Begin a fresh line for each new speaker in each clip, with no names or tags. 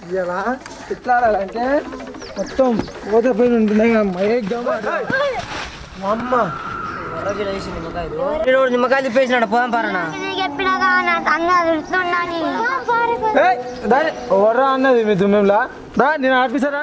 ఇలా ఎట్లా ఆడాలంటే మొత్తం పోతే పోయి ఉంటున్నాయి కదా మైగ్గా మా అమ్మ
నిమ్మకాయలు తిప్పేసినాడు పోదాం పారనా
చెప్పినాగా నా తంగ తిడుతున్నాని
ఏయ్, దాని ఎవర్రా అన్నది మీ దుమ్మెంలా రా నేను ఆడిపిస్తారా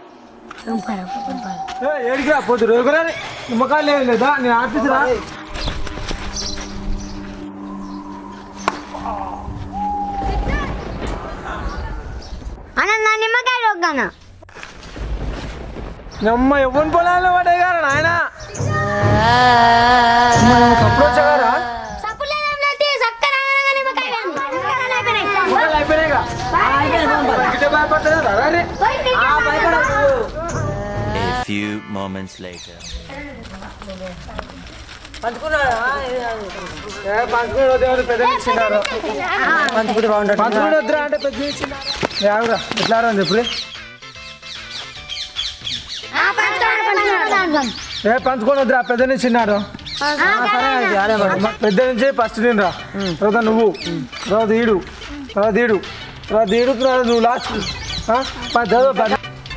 ఏడికి రా పోతు రోజురా నిమ్మకాయలు లేదు లేదా నేను ఆడిపిస్తారా
అన్న నా నిమ్మకాయ రొగ్గానా
నమ్మ ఎవరిని పొలాల్లో పడే గారా నాయన అప్పుడు వచ్చాగారా నిమ్మకాయలు అయిపోయినాయిగా గిట్ట భయపడుతుందా రా రే.
A few moments later.
ఏ, పంచుకుని వద్దు ఎవరు పెద్ద ఇచ్చినారు
పంచుకుంటే బాగుంటాడు
పంచుకుని వద్దురా అంటే పెద్ద ఇచ్చినారు యావురా ఎట్లా రా చెప్పు ఏ పంచుకొని వద్దురా పెద్ద నుంచి చిన్నారు పెద్ద నుంచి ఫస్ట్ నేను రా తర్వాత నువ్వు తర్వాత ఈడు తర్వాత ఈడు తర్వాత ఈడు తర్వాత నువ్వు లాస్ట్ చదువు పద.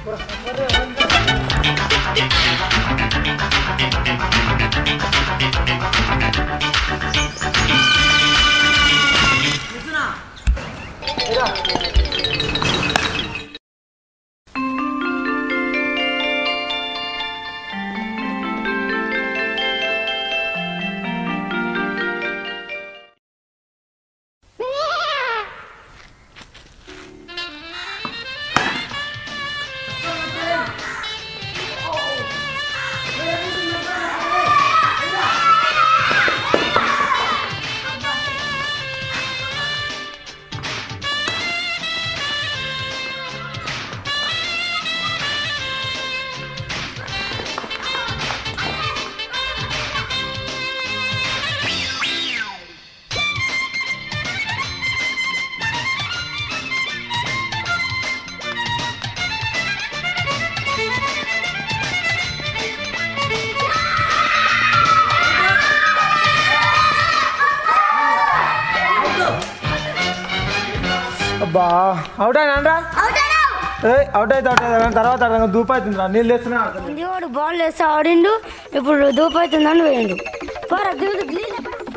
అబ్బా అవుట్ అయినా రా ఏ అవుట్ అయితే అవుట్ అయితే తర్వాత అడగ దూపు అవుతుంది రా నీళ్ళు వేస్తున్నా
వాడు బాల్ వేస్తే ఆడిండు ఇప్పుడు దూపు అవుతుందని పోయిండు పోరా దిగుడు దిగుడు.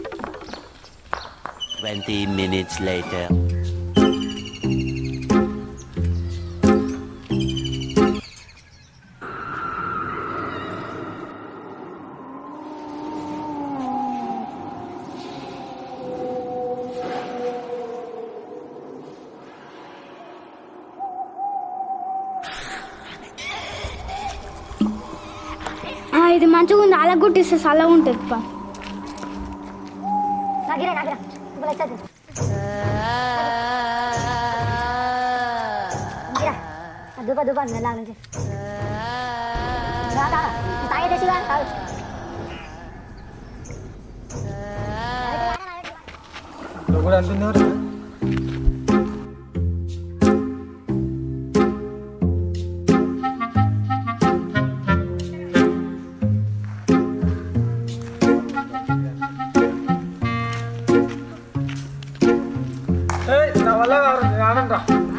20 minutes later.
ఆ, ఇది మంచిగా ఉంది అలా గుట్టిస్తే చల్లగా ఉంటుంది పా దుబ్బ దుబ్బ నెల నుంచి తాగేదేసిగా తాగు
కూడా అంటున్నారు ఏయ్, నా వల్ల కాదు, నేను ఆడనురా.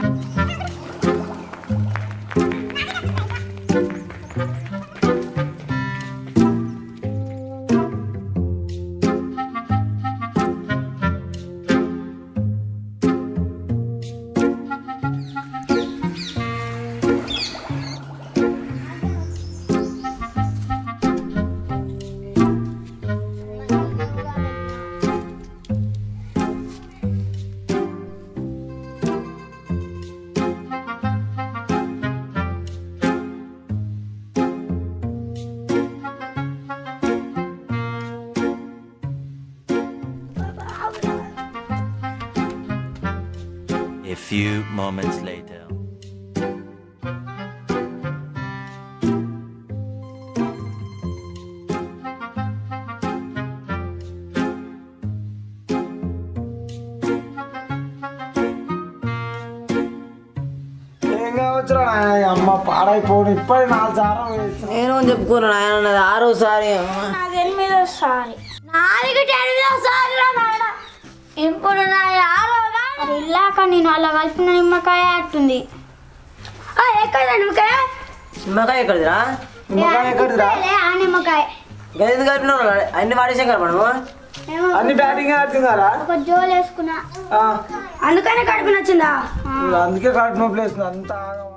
A few moments later.
ఏం కావచ్చురా నాయన, అమ్మ పాడైపోను ఇప్పటి నాలుగు సార్లు వేసిన.
నేను అని చెప్పుకున్నాను ఆయన అన్నది ఆరోసారి
నాది ఎనిమిదోసారి నాది ఎనిమిదోసారి రా నాయన ఇప్పుడు నా ఆరోగా ఇల్లాక నేను అలా కలిపిన నిమ్మకాయ అట్టుంది ఎక్కడ నిమ్మకాయ
నిమ్మకాయ ఎక్కడిదిరా
నిమ్మకాయ ఎక్కడిదిరా
ఆ నిమ్మకాయ
గది కలిపినారు అన్ని వాడేసాం కదా మనము
ఏమో
అన్ని బ్యాటింగ్ ఆడుతున్నారా
ఒక జోలు వేసుకున్నా
ఆ,
అందుకనే కడుపు నచ్చిందా
అందుకే కాటు నొప్పి లేస్తుంది అంత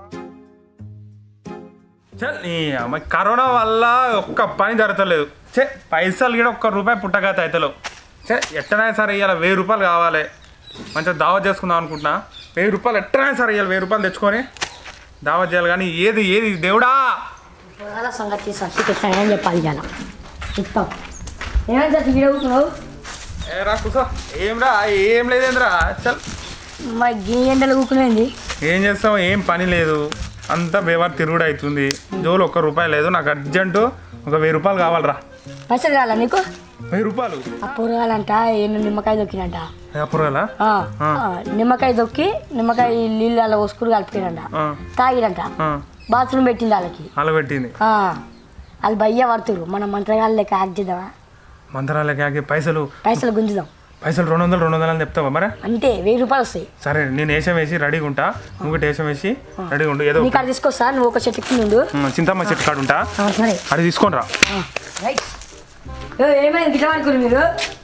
చల్ నీ అమ్మ కరోనా వల్ల ఒక్క పని జరగలేదు చే పైసలు కూడా ఒక్క రూపాయి పుట్టగత అవుతలేవు చే ఎట్టనైనా సరే ఇవాళ వెయ్యి రూపాయలు కావాలి మంచిగా దావత్ చేసుకుందాం అనుకుంటున్నా వెయ్యి రూపాయలు ఎట్టనైనా సరే ఇవాళ వెయ్యి రూపాయలు తెచ్చుకొని దావత్ చేయాలి కానీ ఏది ఏది దేవుడా
పొరగాల సంగతి సర్టిఫికెట్ ఏం చెప్పాలి ఇవాళ చెప్తాం ఏమైంది సార్ ఇక్కడ కూర్చున్నావు
ఏ రా కూసో ఏం రా ఏం లేదేంద్రా చల్
మరి గీ ఎండలు కూకునేది
ఏం చేస్తాం ఏం పని లేదు అంతా బేవారు తిరుగుడు అవుతుంది జోలు ఒక్క రూపాయి లేదు నాకు అర్జెంటు ఒక వెయ్యి రూపాయలు కావాలిరా
పైసలు కావాలా నీకు
వెయ్యి రూపాయలు
ఆ పొరగాలంట ఏమో నిమ్మకాయ దొక్కినంట
అప్పుడులా
ఆ, ఆ, నిమ్మకాయ దొక్కి నిమ్మకాయ నీళ్ళు అలా వసుకుని కలిపినంట తాగిరంట బాత్రూమ్ పెట్టింది వాళ్ళకి
అలా పెట్టింది
ఆ, వాళ్ళు భయ్య పడుతురు మనం మంత్రగాళ్ళు లెక్క యాక్ట్ చేద్దామా
మంత్రాలకి పైసలు
పైసలు గుంజుదాం
పైసలు రెండు వందలు రెండు వందలు అని చెప్తావా మరి
అంతే వెయ్యి రూపాయలు వస్తాయి
సరే నేను వేషం వేసి రెడీగా ఉంటా నువ్వు ఒకటి వేషం వేసి రెడీగా ఉండు ఏదో
నీకు అది తీసుకొస్తా నువ్వు ఒక చెట్టు కింద ఉండు
ఉమ్, చింతమ్మ చెట్టు కాడు ఉంటా
ఆ, సరే
అది తీసుకొని రా
రైట్ ఏ, ఏమైంది గిట్ల అనుకుని మీరు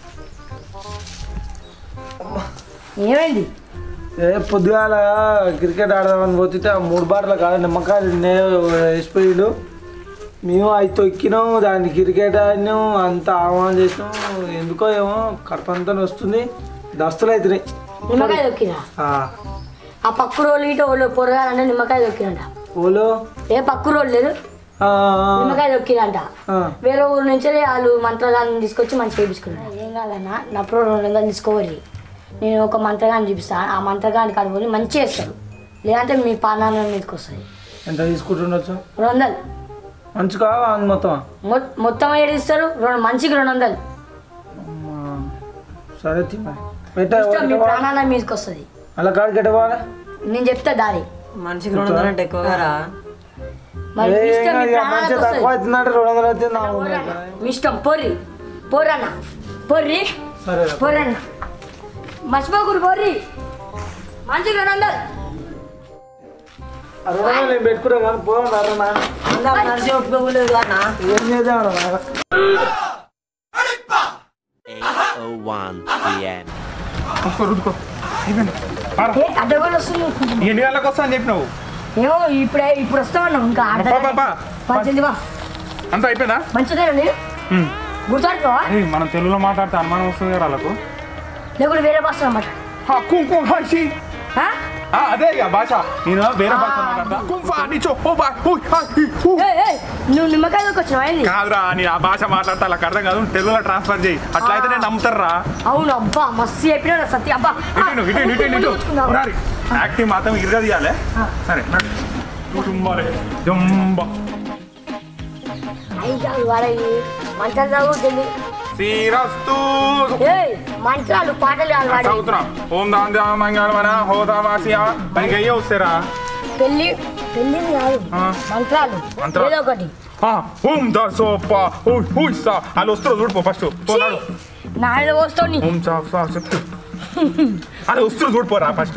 ఏమైంది
ఏ పొద్దుగాల క్రికెట్ ఆడదామని పోతుంటే ఆ మూడు బార్ల కాదు నిమ్మకాయలు నే వేసిపోయిండు మేము అవి తొక్కినాం దాన్ని క్రికెట్ ఆడినాం అంత ఆహ్వానం చేసినాం ఎందుకో ఏమో కడపంతా వస్తుంది దస్తులు అవుతున్నాయి
నిమ్మకాయ దొక్కినా
ఆ,
ఆ పక్కు రోళ్ళు ఇటు వాళ్ళు పొరగాలంటే నిమ్మకాయ దొక్కినంట
ఓలో
ఏ పక్కు రోళ్ళు లేదు
ఆ, ఆ,
నిమ్మకాయ దొక్కిరంట
ఆ.
వేరే ఊరు నుంచి వాళ్ళు మంత్రగాన్ని తీసుకొచ్చి మంచి చేయించుకున్నారు ఏం కాదన్నా నా ప్రో రెండు వందలు తీసుకోవాలి నేను ఒక మంత్రగాన్ని చూపిస్తాను ఆ మంత్రగాన్ని కడుకొని మంచి చేస్తారు లేదంటే మీ పానాన్న మీదకి వస్తుంది
ఎంత తీసుకుంటుండొచ్చు
రెండు వందలు
మంచి కావా అది మొత్తం
మొ- మొత్తం ఏడు ఇస్తారు రెండు మంచికి రెండు వందలు
సరే తిమ్మా పెట్ట
ఇష్టం మీ ప్రాణాన్న మీదకి వస్తుంది
అలా కాడికి ఎట్ట పోవాలి
నేను చెప్తా దారి
మనిషికి రెండు వందలు అంటే ఎక్కువగా రా
మరి మీ
ఏ,
ఇష్టం మీ
ఇక
ప్రాణాలకు
మంచిగా
వస్తుంది
తక్కువ అవుతుందంటే రెండు వందలు అవుతుంది నా ఊరు
పోరన్న, మీ ఇష్టం పొర్రి పోరన్న పొర్రి
సరే
పోరన్న మర్చిపోకూరు పోర్రి మంచికి రెండు వందలు
ఆ రెండు వందలు నేను పెట్టుకున్నా కానీ పోదాం రా నాన్న
అందరూ మనిషి ఒప్పుకోలేదు అన్న
ఏం చేద్దాం రా నాన్న
8:01 p.m.
రుద్దుకో రుద్దుకో అయిపోయింది పారా.
ఏ అడ్డగోలు వస్తుంది
ఎన్ని గంటలకు వస్తా అని చెప్పినావు
ఏమో ఇప్పుడే ఇప్పుడు వస్తామన్నాం ఇంకా
పా,
ఆడతా
పా, పా.
పద్దెనిమిది బా
అంతా అయిపోయిందా
మంచిదేనండి
ఉమ్.
గుర్తుపెట్టుకోవా
ఏయ్, మనం తెలుగులో మాట్లాడితే అనుమానం వస్తుంది కదా వాళ్ళకు
లేకుంటే వేరే భాష అన్నమాట
హా, కుంకుమ భాషి
ఆ?
ఆ, అదే ఇక భాష నేను వేరే భాష మాట్లాడతా కుంఫా నిచో ఓ బా ఓయ్, హా, ఈ, హూ.
ఏయ్, ఏయ్, నువ్వు నిమ్మకాయలోకి వచ్చినావా ఏంది
కాదురా నేను ఆ భాష మాట్లాడతా అలా అర్థం కాదు నువ్వు తెలుగులో ట్రాన్స్ఫర్ చేయి అట్లా అయితే నేను నమ్ముతారా
అవును అబ్బా మస్తు చెప్పినా సత్య అబ్బా
ఇటు ఇటు ఇటు ఇటు ఇటు
కూర్చుకుందాం.
రారి. యాక్టింగ్ మాత్రం ఇరుగా తీయాలి సరే కుటుంబాలే జంబ
అయ్యాలు వాడయి మంత్రాలు చదువు జల్ది
శ్రీరస్తు
ఏయ్ మంత్రాలు పాటలు కాదు వాడి
చదువుతున్నా ఓం దాన్ దా మంగళవన హోదా వాసియా పైకి అయ్యే వస్తారా
పెళ్లి పెళ్లి కాదు
ఆ.
మంత్రాలు
మంత్రాలు.
ఏదో ఒకటి
ఆ, ఓం దా సోప ఓయ్ హూయ్ సా వాళ్ళు వస్తారు చూడు ఫస్ట్ పోనాడు
నాయన వస్తావు
ఓం చా సా చెప్తు వాళ్ళు వస్తారు చూడిపోరా ఫస్ట్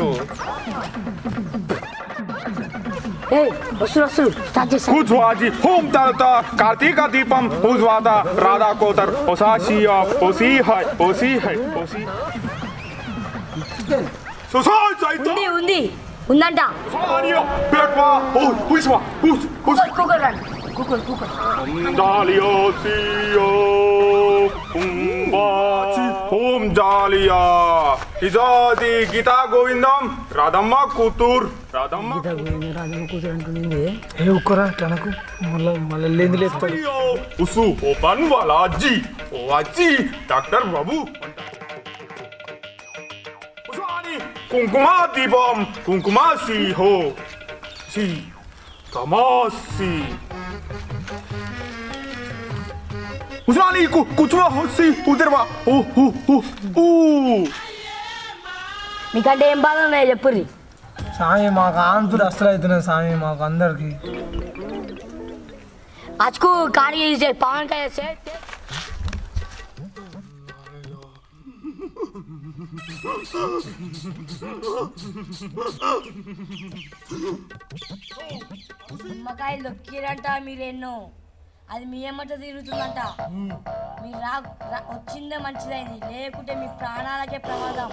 ఏయ్ వస్తురు వస్తురు స్టార్ట్ చేస్తా
కుజ్వాజీ హోం తరత కార్తీక దీపం ఉజ్వాత రాధా కోతర్ ఒసాషియా ఒసి హై ఒసి హై ఒసి సుసాయ్ సైతో
ఉంది ఉంది ఉందంట
సానియా పెట్వా ఓ హుస్వా హుస్ హుస్
కుక్కర్ కుక్కర్ రండి కుక్కర్ కుక్కర్
జాలియా సియో ఉంబాచి ఓం జాలియా ఇజాది గీతా గోవిందం రాధమ్మ కూతుర్ రాధమ్మ
ఏ ఒక్కరా తనకు మళ్ళీ మళ్ళీ లేని లేపుతాడు
అయ్యో, ఉసు ఓ పన్ వాలా అజ్జి ఓ అజ్జి డాక్టర్ బాబు ఉసాని కుంకుమ దీపం కుంకుమ సి హో సి తమాసి ఉసాని కు కుచువా హో సి ఉదర్వా ఓ హు హు ఊ
మీకంటే ఏం బాధ ఉన్నాయో చెప్పుర్రి
స్వామి మాకు ఆంతుడు అసలు అవుతున్నాయి స్వామి మాకు అందరికి
అచ్చుకు కాడి పవన్ కళ్యాణ్ నిమ్మకాయలు దొక్కిరంట మీరెన్నో అది మీ ఏమంట తిరుగుతుందంట మీరు రా రా- వచ్చిందే మంచిదైంది లేకుంటే మీ ప్రాణాలకే ప్రమాదం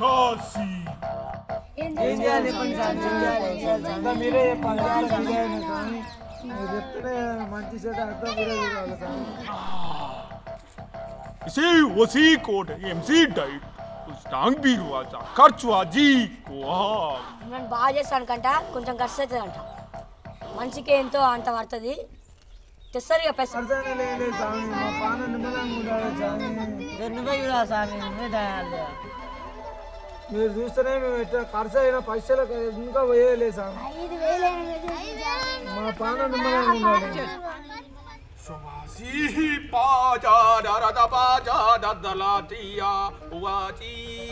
ఏం
ఏం చేయాలి చెప్పండి సార్ ఏం చేయాలి ఏం చేయాలి అంతా మీరే చెప్పాలి ఏం చేయాలి స్వామి మీరు చెప్తేనే మంచి చెడ్డ అంతా మీరే చూడాలి స్వామి
इसे वसी कोट एमसी डाइट उस टांग भी हुआ था खर्च हुआ जी को हाँ
నేను బాగా చేస్తానుకంట కొంచెం ఖర్చు అవుతుందంట మనిషికి ఎంతో అంత పడుతుంది తెస్తారు ఇక పెస
అర్థమే లేదు స్వామి మా పాన నిమ్మలంగా ఉండాలి స్వామి
నువ్వే చూడాలి స్వామి నువ్వే దయాలి
మీరు చూస్తేనే మేము ఎట్లా ఖర్చు అయిన పైసలు ఇంకా పోయేయలేదు స్వామి మా పాన నిమ్మలంగా ఉండాలి
सुवासी पाजा दादा पाजा दादला दिया हुआ जी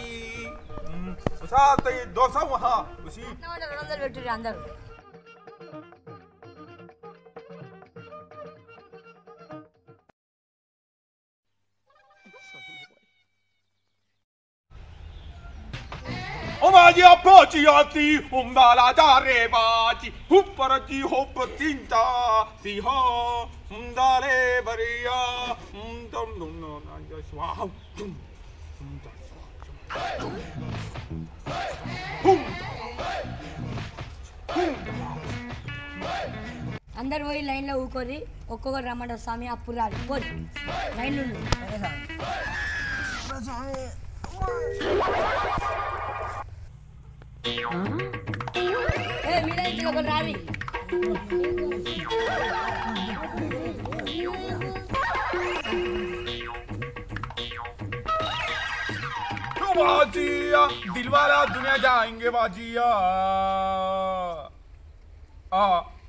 साथ दो सौ वहाँ उसी
రెండు వందలు పెట్టుర్రి అందరూ
O baci appoci ati umbala dare baci Huppara ji hopp tinta si ha Umdale baria Umdam dum no nanja swaha Dum Umda swaha Hum
అందరు పోయి లైన్లో ఊకోరి ఒక్కొక్కరు రమ్మంటారు స్వామి అప్పుడు రాదు పోరి లైన్లో ఉండు. ఏ మీ లైన్లో ఒకరు రారి
तो बाजिया दिलवाला दुनिया जाएंगे बाजिया आ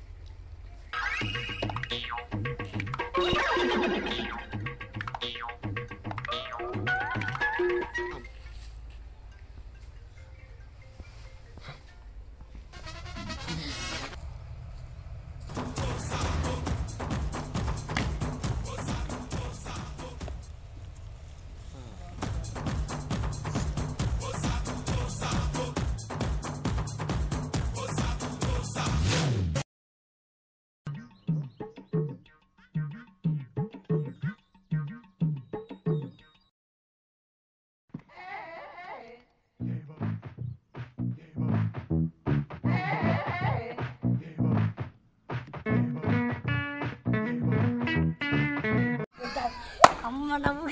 అమ్మ నవ్వు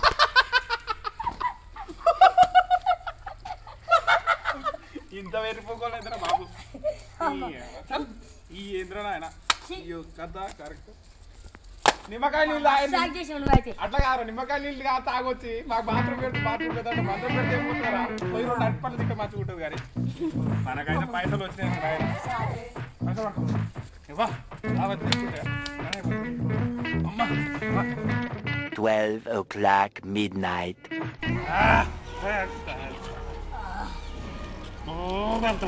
ఇంత వెరిపోకోలేదురా బాబు ఈ- చల్, ఈ ఏంద్రా నాయన ఈ కథ కరెక్ట్ నిమ్మకాయ నీళ్ళు తాగండి.
స్టార్ట్ చేసి నువ్వైతే
అట్లా కాదు నిమ్మకాయ నీళ్ళు కాదు తాగొచ్చి మాకు బాత్రూమ్ పెడితే బాత్రూమ్ పెడతాడు మందం పెడితే ఏమవుతారా పోయి రెండు అట్పళ్ళు తింటే మంచిగా ఉంటుంది కానీ మనకైతే పైసలు వచ్చినాయి ఆయన పైసలు పట్టుకో. ఇవ్వా రావద్దు తీసుకుంటే. అమ్మా అమ్మా.
12 o'clock midnight.
ఓ, వెళ్తా.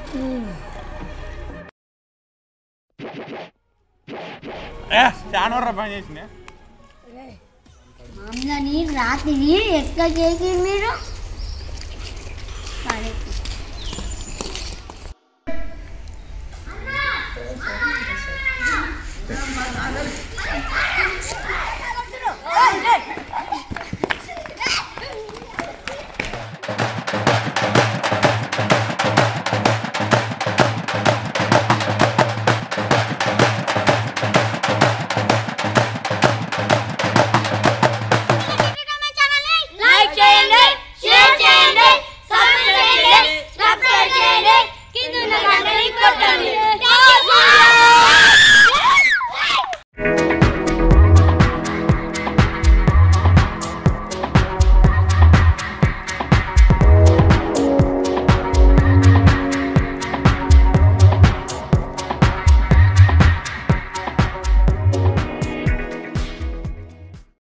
ఏ చాలా పని చేసింది
మామూలని రాత్రి ఎట్లా చేసి మీరు సరే లైక్ చేయండి షేర్ చేయండి సబ్స్క్రైబ్ చేయండి సబ్స్క్రైబ్ చేయండి కింద ఉన్న గంటని కొట్టండి